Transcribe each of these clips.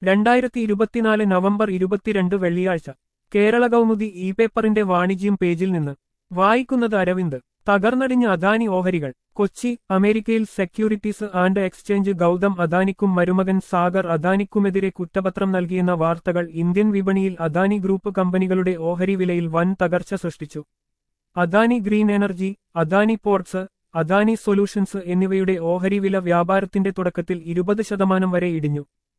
രണ്ടായിരത്തി ഇരുപത്തിനാല് നവംബർ ഇരുപത്തിരണ്ട് വെള്ളിയാഴ്ച കേരള കൗമുദി ഇ പേപ്പറിന്റെ വാണിജ്യം പേജിൽ നിന്ന് വായിക്കുന്നത് അരവിന്ദ് തകർന്നടിഞ്ഞ അദാനി ഓഹരികൾ കൊച്ചി അമേരിക്കയിൽ സെക്യൂരിറ്റീസ് ആൻഡ് എക്സ്ചേഞ്ച് ഗൗതം അദാനിക്കും മരുമകൻ സാഗർ അദാനിക്കുമെതിരെ കുറ്റപത്രം നൽകിയെന്ന വാർത്തകൾ ഇന്ത്യൻ വിപണിയിൽ അദാനി ഗ്രൂപ്പ് കമ്പനികളുടെ ഓഹരി വിലയിൽ വൻ തകർച്ച സൃഷ്ടിച്ചു Adani Green Energy Adani Ports Adani Solutions എന്നിവയുടെ ഓഹരി വില വ്യാപാരത്തിന്റെ തുടക്കത്തിൽ ഇരുപത് ശതമാനം വരെ ഇടിഞ്ഞു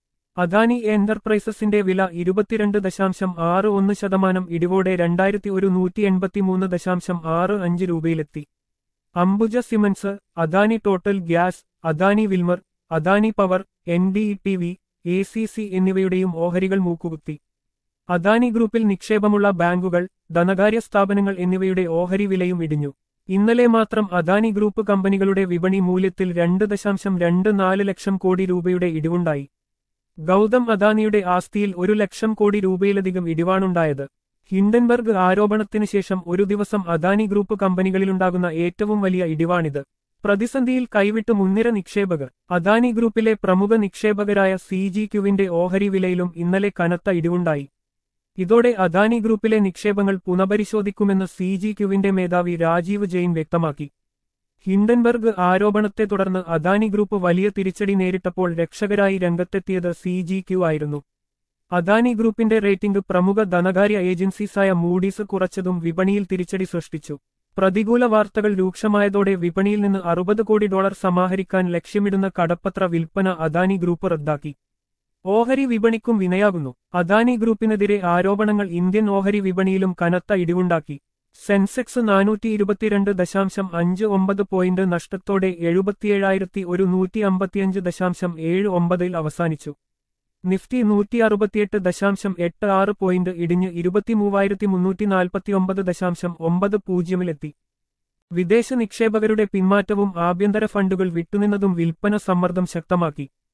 അദാനി എന്റർപ്രൈസസിന്റെ വില ഇരുപത്തിരണ്ട് ദശാംശം ആറ് ഒന്ന് ശതമാനം ഇടിവോടെ രണ്ടായിരത്തി ഒരു നൂറ്റി എൺപത്തിമൂന്ന് ദശാംശം ആറ് അഞ്ച് രൂപയിലെത്തി Ambuja Cements Adani Total Gas Adani Wilmar Adani Power N D T V A C C എന്നിവയുടെയും ഓഹരികൾ മൂക്കുകുത്തി അദാനി ഗ്രൂപ്പിൽ നിക്ഷേപമുള്ള ബാങ്കുകൾ ധനകാര്യ സ്ഥാപനങ്ങൾ എന്നിവയുടെ ഓഹരി വിലയും ഇടിഞ്ഞു ഇന്നലെ മാത്രം അദാനി ഗ്രൂപ്പ് കമ്പനികളുടെ വിപണി മൂല്യത്തിൽ രണ്ട് ദശാംശം രണ്ട് നാല് ലക്ഷം കോടി രൂപയുടെ ഇടിവുണ്ടായി ഗൗതം അദാനിയുടെ ആസ്തിയിൽ ഒരു ലക്ഷം കോടി രൂപയിലധികം ഇടിവാണുണ്ടായത് ഹിൻഡൻബർഗ് ആരോപണത്തിന് ശേഷം ഒരു ദിവസം അദാനി ഗ്രൂപ്പ് കമ്പനികളിലുണ്ടാകുന്ന ഏറ്റവും വലിയ ഇടിവാണിത് പ്രതിസന്ധിയിൽ കൈവിട്ട് മുൻനിര നിക്ഷേപകർ അദാനി ഗ്രൂപ്പിലെ പ്രമുഖ നിക്ഷേപകരായ സി ജി ക്യുവിന്റെ ഓഹരി വിലയിലും ഇന്നലെ കനത്ത ഇടിവുണ്ടായി ഇതോടെ അദാനി ഗ്രൂപ്പിലെ നിക്ഷേപങ്ങൾ പുനഃപരിശോധിക്കുമെന്ന് സി ജി ക്യുവിന്റെ മേധാവി രാജീവ് ജെയിൻ വ്യക്തമാക്കി ഹിൻഡൻബർഗ് ആരോപണത്തെ തുടർന്ന് അദാനി ഗ്രൂപ്പ് വലിയ തിരിച്ചടി നേരിട്ടപ്പോൾ രക്ഷകരായി രംഗത്തെത്തിയത് സി ജി ക്യു ആയിരുന്നു അദാനി ഗ്രൂപ്പിന്റെ റേറ്റിംഗ് പ്രമുഖ ധനകാര്യ ഏജൻസീസായ മൂഡീസ് കുറച്ചതും വിപണിയിൽ തിരിച്ചടി സൃഷ്ടിച്ചു പ്രതികൂല വാർത്തകൾ രൂക്ഷമായതോടെ വിപണിയിൽ നിന്ന് അറുപത് കോടി ഡോളർ സമാഹരിക്കാൻ ലക്ഷ്യമിടുന്ന കടപ്പത്ര വിൽപ്പന അദാനി ഗ്രൂപ്പ് റദ്ദാക്കി ഓഹരി വിപണിക്കും വിനയാകുന്നു അദാനി ഗ്രൂപ്പിനെതിരെ ആരോപണങ്ങൾ ഇന്ത്യൻ ഓഹരി വിപണിയിലും കനത്ത ഇടിവുണ്ടാക്കി സെൻസെക്സ് നാനൂറ്റി ഇരുപത്തിരണ്ട് ദശാംശം അഞ്ച് ഒമ്പത് പോയിന്റ് നഷ്ടത്തോടെ എഴുപത്തിയേഴായിരത്തി ഒരു നൂറ്റി അമ്പത്തിയഞ്ച് ദശാംശം ഏഴ് ഒമ്പതിൽ അവസാനിച്ചു നിഫ്റ്റി നൂറ്റി അറുപത്തിയെട്ട് ദശാംശം എട്ട് ആറ് പോയിന്റ് ഇടിഞ്ഞ് ഇരുപത്തിമൂവായിരത്തി മുന്നൂറ്റി നാൽപ്പത്തിയൊമ്പത് ദശാംശം ഒമ്പത് പൂജ്യമിലെത്തി വിദേശ നിക്ഷേപകരുടെ പിന്മാറ്റവും ആഭ്യന്തര ഫണ്ടുകൾ വിട്ടുനിന്നതും വിൽപ്പന സമ്മർദ്ദം ശക്തമാക്കി